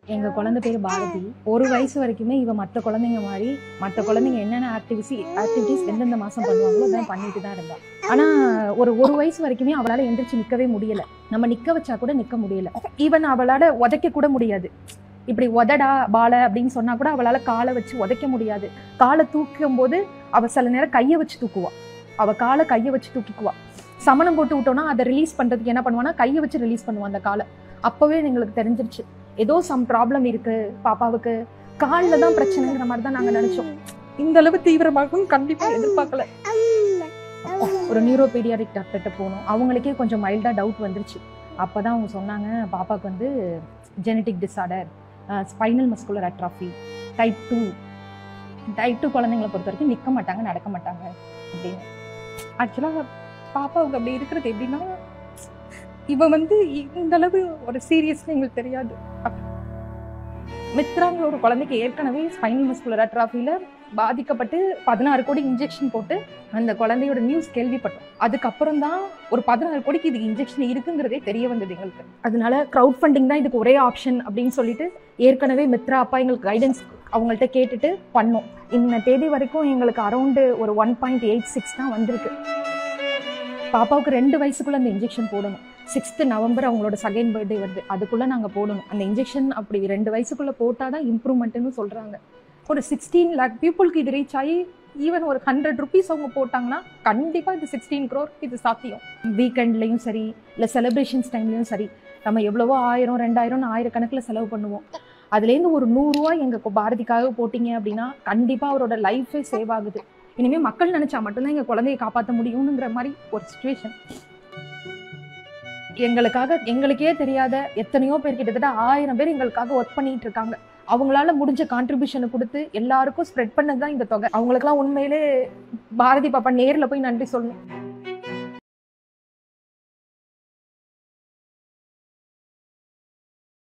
எங்க குழந்தை பேரு பாரதி ஒரு வயசு வரைக்குமே இவ மற்ற குழந்தைங்க மாதிரி மற்ற குழந்தைங்க என்னென்ன ஆக்டிவிட்டி ஆக்டிவிட்டிஸ் எந்தெந்த மாசம் பண்ணுவாங்களோ அதான் பண்ணிட்டு தான் இருந்தா ஆனா ஒரு ஒரு வயசு வரைக்குமே அவளால எந்திரிச்சு நிக்கவே முடியல நம்ம நிக்க வச்சா கூட நிக்க முடியல ஈவன் அவளால உதைக்க கூட முடியாது இப்படி உதடா பால அப்படின்னு சொன்னா கூட அவளால காலை வச்சு உதைக்க முடியாது காலை தூக்கும் போது அவ சில நேரம் கையை வச்சு தூக்குவா அவ காலை கையை வச்சு தூக்கிக்குவா சமணம் போட்டு விட்டோம்னா அதை ரிலீஸ் பண்றதுக்கு என்ன பண்ணுவானா கையை வச்சு ரிலீஸ் பண்ணுவான் அந்த காலை அப்பவே எங்களுக்கு தெரிஞ்சிருச்சு ஏதோ சம் ப்ராப்ளம் இருக்கு பாப்பாவுக்கு காலில் தான் பிரச்சனைங்கிற மாதிரி தான் நாங்க நினைச்சோம் இந்த அளவு தீவிரமாகவும் கண்டிப்பா எதிர்பார்க்கல ஒரு நியூரோ பீடியாரிக் டாக்டர்கிட்ட போனோம் அவங்களுக்கே கொஞ்சம் மைல்டா டவுட் வந்துருச்சு அப்பதான் அவங்க சொன்னாங்க பாப்பாவுக்கு வந்து genetic disorder spinal muscular atrophy type two type two குழந்தைங்களை பொறுத்த வரைக்கும் நிற்க மாட்டாங்க நடக்க மாட்டாங்க அப்படின்னு ஆக்சுவலாக பாப்பாவுக்கு அப்படி இருக்கிறது எப்படின்னா இவ வந்து இந்த அளவு ஒரு சீரியஸ்னு எங்களுக்கு தெரியாது மித்ராங்கிற ஒரு குழந்தைக்கு ஏற்கனவே ஸ்பைனல் மஸ்குலர் அட்ராஃபில பாதிக்கப்பட்டு பதினாறு கோடி இன்ஜெக்ஷன் போட்டு அந்த குழந்தையோட நியூஸ் கேள்விப்பட்டோம் அதுக்கப்புறம் தான் ஒரு பதினாறு கோடிக்கு இதுக்கு இன்ஜெக்ஷன் இருக்குங்கிறதே தெரிய வந்தது எங்களுக்கு அதனால க்ரௌட் ஃபண்டிங் தான் இதுக்கு ஒரே ஆப்ஷன் அப்படின்னு சொல்லிட்டு ஏற்கனவே மித்ரா அப்பா எங்களுக்கு கைடன்ஸ் அவங்கள்ட்ட கேட்டுட்டு பண்ணோம் இந்த தேதி வரைக்கும் எங்களுக்கு அரௌண்டு ஒரு ஒன் பாயிண்ட் எயிட் சிக்ஸ் தான் வந்திருக்கு பாப்பாவுக்கு ரெண்டு வயசுக்குள்ள அந்த இன்ஜெக்ஷன் போடணும் சிக்ஸ்த் நவம்பர் அவங்களோட செகண்ட் பர்த்டே வருது அதுக்குள்ள நாங்க போடணும் அந்த இன்ஜெக்ஷன் அப்படி ரெண்டு வயசுக்குள்ள போட்டாதான் இம்ப்ரூவ்மெண்ட்னு சொல்றாங்க ஒரு சிக்ஸ்டீன் லேக் பீப்புளுக்கு இது ரீச் ஆகி ஈவன் ஒரு ஹண்ட்ரட் ருபீஸ் அவங்க போட்டாங்கன்னா கண்டிப்பா இது சிக்ஸ்டீன் க்ரோர் இது சாத்தியம் வீக்கெண்ட்லயும் சரி இல்லை செலிப்ரேஷன்ஸ் டைம்லயும் சரி நம்ம எவ்வளவோ ஆயிரம் ரெண்டாயிரம் ஆயிரக்கணக்கில் செலவு பண்ணுவோம் அதுலேருந்து ஒரு நூறுரூவா எங்கள் பாரதிக்காக போட்டிங்க அப்படின்னா கண்டிப்பாக அவரோட லைஃபே சேவ் ஆகுது இனிமேல் மக்கள் நினச்சா மட்டும்தான் எங்கள் குழந்தைய காப்பாற்ற முடியுங்கிற மாதிரி ஒரு சுச்சுவேஷன் எங்களுக்காக எங்களுக்கே தெரியாத எத்தனையோ பேர் கிட்டத்தட்ட ஆயிரம் பேர் எங்களுக்காக ஒர்க் பண்ணிட்டு இருக்காங்க அவங்களால முடிஞ்ச கான்ட்ரிபியூஷனை கொடுத்து எல்லாருக்கும் ஸ்ப்ரெட் பண்ணது தான் இந்த தொகை அவங்களுக்குலாம் உண்மையிலே பாரதி பாப்பா நேரில் போய் நன்றி சொல்லணும்